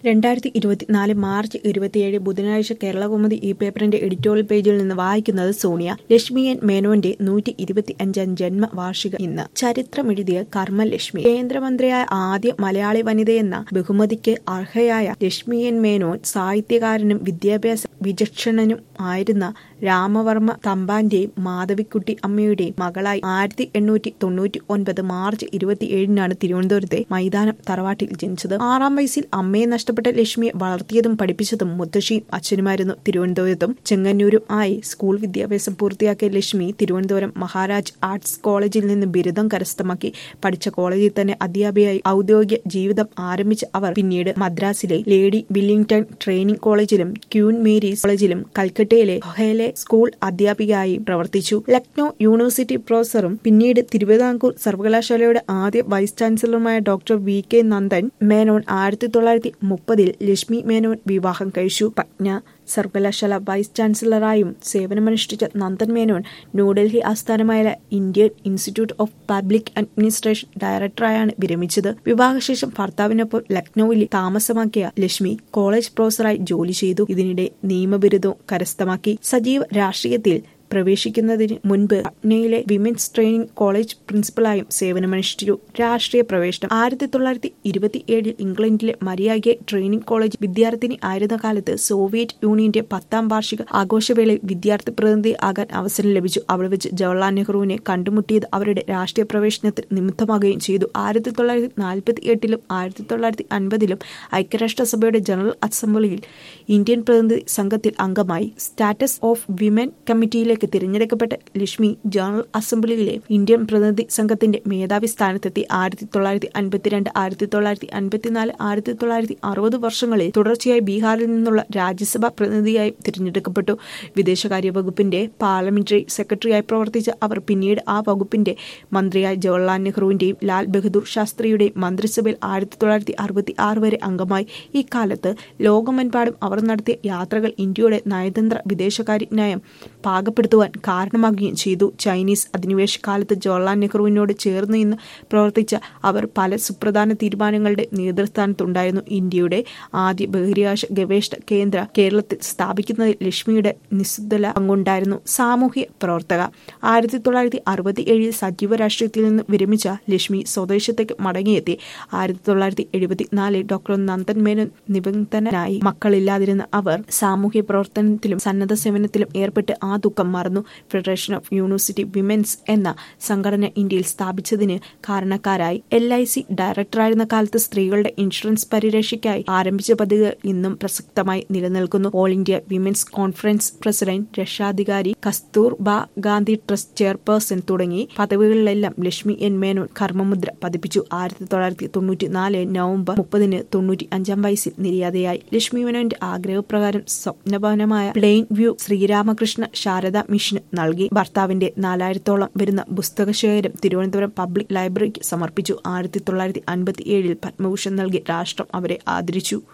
രണ്ടായിരത്തി ഇരുപത്തിനാല് മാർച്ച് ഇരുപത്തിയേഴ് ബുധനാഴ്ച കേരളകൗമുദി ഈ പേപ്പറിന്റെ എഡിറ്റോറിയൽ പേജിൽ നിന്ന് വായിക്കുന്നത് സോണിയ ലക്ഷ്മി എൻ മേനോന്റെ നൂറ്റി ഇരുപത്തി അഞ്ചാം ജന്മവാർഷിക ഇന്ന് ചരിത്രമെഴുതിയ കർമ്മലക്ഷ്മി കേന്ദ്രമന്ത്രിയായ ആദ്യ മലയാളി വനിതയെന്ന ബഹുമതിക്ക് അർഹയായ ലക്ഷ്മി എൻ മേനോൻ സാഹിത്യകാരനും വിദ്യാഭ്യാസ വിചക്ഷണനും ആയിരുന്ന രാമവർമ്മ തമ്പാന്റെയും മാധവിക്കുട്ടി അമ്മയുടെയും മകളായി ആയിരത്തി എണ്ണൂറ്റി തൊണ്ണൂറ്റി ഒൻപത് മാർച്ച് ഇരുപത്തിയേഴിനാണ് തിരുവനന്തപുരത്തെ മൈതാനം തറവാട്ടിൽ ജനിച്ചത് ആറാം വയസ്സിൽ അമ്മയെ നഷ്ടപ്പെട്ട ലക്ഷ്മിയെ വളർത്തിയതും പഠിപ്പിച്ചതും മുത്തശ്ശിയും അച്ഛനുമായിരുന്നു തിരുവനന്തപുരത്തും ചെങ്ങന്നൂരും ആയി സ്കൂൾ വിദ്യാഭ്യാസം പൂർത്തിയാക്കിയ ലക്ഷ്മി തിരുവനന്തപുരം മഹാരാജ് ആർട്സ് കോളേജിൽ നിന്ന് ബിരുദം കരസ്ഥമാക്കി പഠിച്ച കോളേജിൽ തന്നെ അധ്യാപികയായി ഔദ്യോഗിക ജീവിതം ആരംഭിച്ച അവർ പിന്നീട് മദ്രാസിലെ ലേഡി വില്ലിംഗ്ടൺ ട്രെയിനിംഗ് കോളേജിലും ക്യൂൻ മേരീസ് കോളേജിലും കൽക്കട്ടയിലെ ഹൊഹേലെ സ്കൂൾ അധ്യാപികയായി പ്രവർത്തിച്ചു ലക്നൌ യൂണിവേഴ്സിറ്റി പ്രൊഫസറും പിന്നീട് തിരുവിതാംകൂർ സർവകലാശാലയുടെ ആദ്യ വൈസ് ചാൻസലറുമായ doctor V K Nandan Menon ആയിരത്തി തൊള്ളായിരത്തി മുപ്പതിൽ ലക്ഷ്മി മേനോൻ വിവാഹം കഴിച്ചു പട്ന സർവകലാശാല വൈസ് ചാൻസലറായും സേവനമനുഷ്ഠിച്ച നന്ദൻ മേനോൻ ന്യൂഡൽഹി ആസ്ഥാനമായ Indian institute of public administration ഡയറക്ടറായാണ് വിരമിച്ചത് വിവാഹശേഷം ഭർത്താവിനൊപ്പം ലക്നൌവിൽ താമസമാക്കിയ ലക്ഷ്മി കോളേജ് പ്രൊഫസറായി ജോലി ചെയ്തു ഇതിനിടെ നിയമബിരുദവും കരസ്ഥമാക്കി സജീവ രാഷ്ട്രീയത്തിൽ പ്രവേശിക്കുന്നതിന് മുൻപ് പട്നയിലെ വിമൻസ് ട്രെയിനിംഗ് കോളേജ് പ്രിൻസിപ്പലായും സേവനമനുഷ്ഠിച്ചു രാഷ്ട്രീയ പ്രവേശനം ആയിരത്തി തൊള്ളായിരത്തി ഇരുപത്തിയേഴിൽ ഇംഗ്ലണ്ടിലെ മരിയാഗെ ട്രെയിനിംഗ് കോളേജ് വിദ്യാർത്ഥിനി ആയിരുന്ന കാലത്ത് സോവിയറ്റ് യൂണിയന്റെ പത്താം വാർഷിക ആഘോഷവേളയിൽ വിദ്യാർത്ഥി പ്രതിനിധി ആകാൻ അവസരം ലഭിച്ചു അവിടെ വെച്ച് ജവഹർലാൽ നെഹ്റുവിനെ കണ്ടുമുട്ടിയത് അവരുടെ രാഷ്ട്രീയ പ്രവേശനത്തിൽ നിമിത്തമാകുകയും ചെയ്തു ആയിരത്തി തൊള്ളായിരത്തി നാൽപ്പത്തി എട്ടിലും ആയിരത്തി തൊള്ളായിരത്തി അൻപതിലും ഐക്യരാഷ്ട്രസഭയുടെ ജനറൽ അസംബ്ലിയിൽ ഇന്ത്യൻ പ്രതിനിധി സംഘത്തിൽ അംഗമായി സ്റ്റാറ്റസ് ഓഫ് വിമൻ കമ്മിറ്റിയിലേക്ക് തിരഞ്ഞെടുക്കപ്പെട്ട ലക്ഷ്മി ജനറൽ അസംബ്ലിയിലെ ഇന്ത്യൻ പ്രതിനിധി സംഘത്തിന്റെ മേധാവി സ്ഥാനത്തെത്തി ആയിരത്തി തൊള്ളായിരത്തി അൻപത്തിരണ്ട് ആയിരത്തി തൊള്ളായിരത്തി അൻപത്തിനാല് ആയിരത്തി തൊള്ളായിരത്തി അറുപത് വർഷങ്ങളിൽ തുടർച്ചയായി ബീഹാറിൽ നിന്നുള്ള രാജ്യസഭാ പ്രതിനിധിയായി തിരഞ്ഞെടുക്കപ്പെട്ടു വിദേശകാര്യ വകുപ്പിന്റെ പാർലമെന്ററി സെക്രട്ടറിയായി പ്രവർത്തിച്ച അവർ പിന്നീട് ആ വകുപ്പിന്റെ മന്ത്രിയായ ജവഹർലാൽ നെഹ്റുവിന്റെയും ലാൽ ബഹദൂർ ശാസ്ത്രിയുടെയും മന്ത്രിസഭയിൽ ആയിരത്തി തൊള്ളായിരത്തി അറുപത്തി ആറ് വരെ അംഗമായി ഈ കാലത്ത് ലോകമെമ്പാടും അവർ നടത്തിയ യാത്രകൾ ഇന്ത്യയുടെ നയതന്ത്ര വിദേശകാര്യ നയം പാകപ്പെടുത്തുവാൻ കാരണമാകുകയും ചെയ്തു ചൈനീസ് അധിനിവേശ കാലത്ത് ജവഹർലാൽ നെഹ്റുവിനോട് ചേർന്ന് നിന്ന് പ്രവർത്തിച്ച അവർ പല സുപ്രധാന തീരുമാനങ്ങളുടെ നേതൃസ്ഥാനത്തുണ്ടായിരുന്നു ഇന്ത്യയുടെ ആദ്യ ബഹിരാകാശ ഗവേഷണ കേന്ദ്ര കേരളത്തിൽ സ്ഥാപിക്കുന്നതിൽ ലക്ഷ്മിയുടെ നിസ്തുല പങ്കുണ്ടായിരുന്നു സാമൂഹ്യ പ്രവർത്തക ആയിരത്തി തൊള്ളായിരത്തി അറുപത്തി ഏഴിൽ സജീവ രാഷ്ട്രീയത്തിൽ നിന്ന് വിരമിച്ച ലക്ഷ്മി സ്വദേശത്തേക്ക് മടങ്ങിയെത്തി ആയിരത്തി തൊള്ളായിരത്തി എഴുപത്തിനാലിൽ ഡോക്ടർ നന്ദൻ മേനോൻ നിബന്ധനായി മക്കളില്ലാതിരുന്ന അവർ സാമൂഹ്യ പ്രവർത്തനത്തിലും സന്നദ്ധ സേവനത്തിലും ഏർപ്പെട്ട് ആ ദുഃഖം മറന്നു ഫെഡറേഷൻ ഓഫ് യൂണിവേഴ്സിറ്റി വിമൻസ് എന്ന സംഘടന ഇന്ത്യയിൽ സ്ഥാപിച്ചതിന് കാരണക്കാരായി എൽ ഐ സി ഡയറക്ടറായിരുന്ന കാലത്ത് സ്ത്രീകളുടെ ഇൻഷുറൻസ് പരിരക്ഷയ്ക്കായി ആരംഭിച്ച പദ്ധതികൾ ഇന്നും പ്രസക്തമായി നിലനിൽക്കുന്നു all India women's conference president രക്ഷാധികാരി കസ്തൂർബ ഗാന്ധി ട്രസ്റ്റ് ചെയർപേഴ്സൺ തുടങ്ങി പദവികളിലെല്ലാം ലക്ഷ്മി എൻ മേനോൻ കർമ്മമുദ്ര പതിപ്പിച്ചു ആയിരത്തി തൊള്ളായിരത്തി തൊണ്ണൂറ്റി നാല് നവംബർ മുപ്പതിന് തൊണ്ണൂറ്റി അഞ്ചാം വയസ്സിൽ നിര്യാതയായി ലക്ഷ്മി മേനോന്റെ ആഗ്രഹപ്രകാരം സ്വപ്നഭവനമായ പ്ലെയിൻ വ്യൂ ശ്രീരാമകൃഷ്ണ ശാരദ മിഷന് നൽകി ഭർത്താവിന്റെ നാലായിരത്തോളം വരുന്ന പുസ്തകശേഖരം തിരുവനന്തപുരം പബ്ലിക് ലൈബ്രറിക്ക് സമർപ്പിച്ചു ആയിരത്തി തൊള്ളായിരത്തി അൻപത്തി ഏഴിൽ പത്മഭൂഷൺ നൽകി രാഷ്ട്രം അവരെ ആദരിച്ചു